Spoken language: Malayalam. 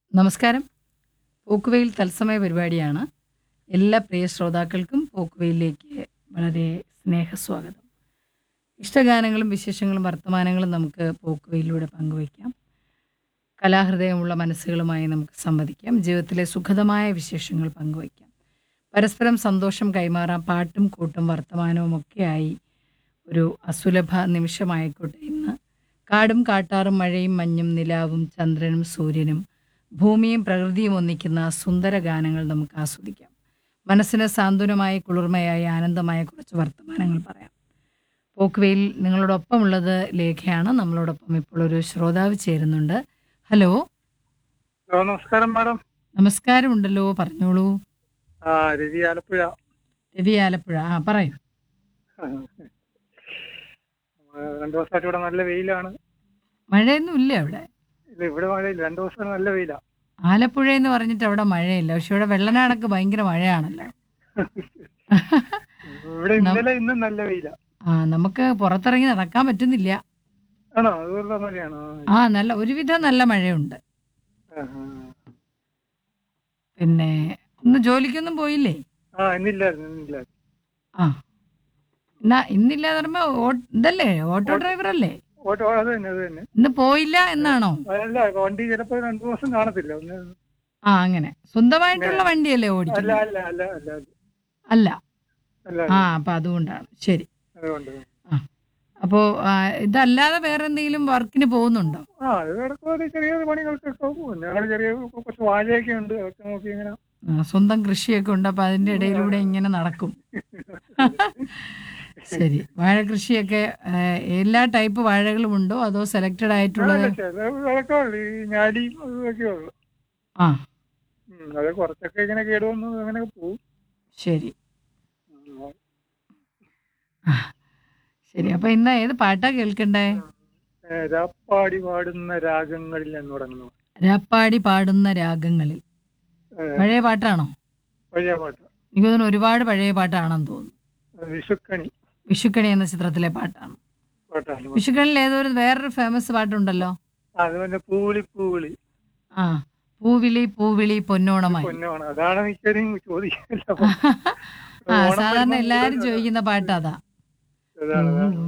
നമസ്കാരം പോക്കുവെയിൽ തത്സമയ പരിപാടിയാണ് എല്ലാ പ്രിയ ശ്രോതാക്കൾക്കും പോക്കുവെയിലേക്ക് വളരെ സ്നേഹസ്വാഗതം ഇഷ്ടഗാനങ്ങളും വിശേഷങ്ങളും വർത്തമാനങ്ങളും നമുക്ക് പോക്കുവെയിലൂടെ പങ്കുവയ്ക്കാം കലാഹൃദയമുള്ള മനസ്സുകളുമായി നമുക്ക് സംവദിക്കാം ജീവിതത്തിലെ സുഖദമായ വിശേഷങ്ങൾ പങ്കുവയ്ക്കാം പരസ്പരം സന്തോഷം കൈമാറാം പാട്ടും കൂട്ടും വർത്തമാനവും ഒക്കെയായി ഒരു അസുലഭ നിമിഷമായിക്കോട്ടെ ഇന്ന് കാടും കാട്ടാറും മഴയും മഞ്ഞും നിലാവും ചന്ദ്രനും സൂര്യനും ഭൂമിയും പ്രകൃതിയും ഒന്നിക്കുന്ന സുന്ദര ഗാനങ്ങൾ നമുക്ക് ആസ്വദിക്കാം മനസ്സിന് സാന്ത്വനമായ കുളിർമയായ ആനന്ദമായ കുറച്ച് വർത്തമാനങ്ങൾ പറയാം പോക്കുവെയിൽ നിങ്ങളോടൊപ്പമുള്ളത് ലേഖയാണ് നമ്മളോടൊപ്പം ഇപ്പോൾ ഒരു ശ്രോതാവ് ചേരുന്നുണ്ട് ഹലോ ഹലോ നമസ്കാരം മാഡം നമസ്കാരമുണ്ടല്ലോ പറഞ്ഞോളൂ ആ രവി ആലപ്പുഴ രവി ആലപ്പുഴ ആ പറയൂ ആ, രണ്ടു ദിവസമായിട്ട് ഇവിടെ നല്ല വെയിലാണ് മഴയൊന്നും ഇല്ല അവിടെ ഇല്ല ഇവിടെ മഴയില്ല രണ്ടു ദിവസം നല്ല വെയിലാ ആലപ്പുഴ എന്ന് പറഞ്ഞിട്ട് അവിടെ മഴയില്ല പക്ഷെ ഇവിടെ വെള്ളനാടൊക്കെ ഭയങ്കര മഴയാണല്ലോ ഇവിടെ ഇന്നലെ ഇന്നും നല്ല വെയിലാ ആ നമുക്ക് പുറത്തിറങ്ങി നടക്കാൻ പറ്റുന്നില്ല ആണോ അതുപോലെ മഴയാണോ ആ നല്ല ഒരുവിധം നല്ല മഴയുണ്ട് ആ, ആ. പിന്നെ ഇന്ന് ജോലിക്കൊന്നും പോയില്ലേ ആ ഇന്നില്ലായിരുന്നു ഇന്നില്ലായിരുന്നു ആ എന്നാ ഇന്നില്ലാതെ പറയുമ്പോ ഓ- ഇതല്ലേ ഓട്ടോ ഡ്രൈവർ അല്ലേ ഓട്ടോ അത് തന്നെ അത് തന്നെ ഇന്ന് പോയില്ല എന്നാണോ അതല്ല വണ്ടി ചിലപ്പോ രണ്ടു ദിവസം കാണത്തില്ല ഒന്ന് ആ അങ്ങനെ സ്വന്തമായിട്ടുള്ള വണ്ടിയല്ലേ അല്ല ഓടിക്കുന്നത് അല്ല അല്ല അല്ല അല്ല അല്ല അല്ല ആ അപ്പൊ അതുകൊണ്ടാണ് ശരി അതുകൊണ്ട് ആ അപ്പോ ആ, ഇതല്ലാതെ വേറെ എന്തെങ്കിലും വർക്കിന് പോകുന്നുണ്ടോ ആ അത് കിടക്കും ചെറിയ പണികൾക്കൊക്കെ പോകും ഞങ്ങൾ ചെറിയ കുറച്ച് വാഴയൊക്കെ ഉണ്ട് അതൊക്കെ നോക്കി ഇങ്ങനെ ആ, സ്വന്തം കൃഷിയൊക്കെ ഉണ്ട് അപ്പൊ അതിന്റെ ഇടയിലൂടെ ഇങ്ങനെ നടക്കും ശരി വാഴ കൃഷിയൊക്കെ ആ, എല്ലാ ടൈപ്പ് വാഴകളും ഉണ്ടോ അതോ സെലക്റ്റഡ് ആയിട്ടുള്ളത് അതൊക്കെ ഉള്ളു ഈ ഞാലിയും അതൊക്കെ ഉള്ളു ആ ഉം, അത് കുറച്ചൊക്കെ ഇങ്ങനെ കേടുവന്നു അങ്ങനെ പോകും ശരി ഉം. ആ, ശരി അപ്പൊ ഇന്ന് ഏത് പാട്ടാ കേൾക്കണ്ടേ ഏ, രാപ്പാടി പാടുന്ന രാഗങ്ങളിൽ എന്ന് തുടങ്ങുന്നു രാപ്പാടി പാടുന്ന രാഗങ്ങളിൽ ഏ, പഴയ പാട്ടാണോ പഴയ പാട്ട് എനിക്ക് തോന്നുന്നു ഒരുപാട് പഴയ പാട്ടാണെന്ന് തോന്നുന്നു അത് വിഷുക്കണി വിഷുക്കണി എന്ന ചിത്രത്തിലെ പാട്ടാണ് പാട്ടാണ് വിഷുക്കണിയിൽ ഏതൊരു വേറൊരു ഫേമസ് പാട്ടുണ്ടല്ലോ അത് പിന്നെ പൂവിളി പൂവിളി ആ പൂവിളി പൂവിളി പൊന്നോണമായി പൊന്നോണം അതാണ് മിക്കരും ചോദിക്കില്ല ആ സാധാരണ എല്ലാരും ചോദിക്കുന്ന പാട്ട് അതാ അതാണ് അതാണ്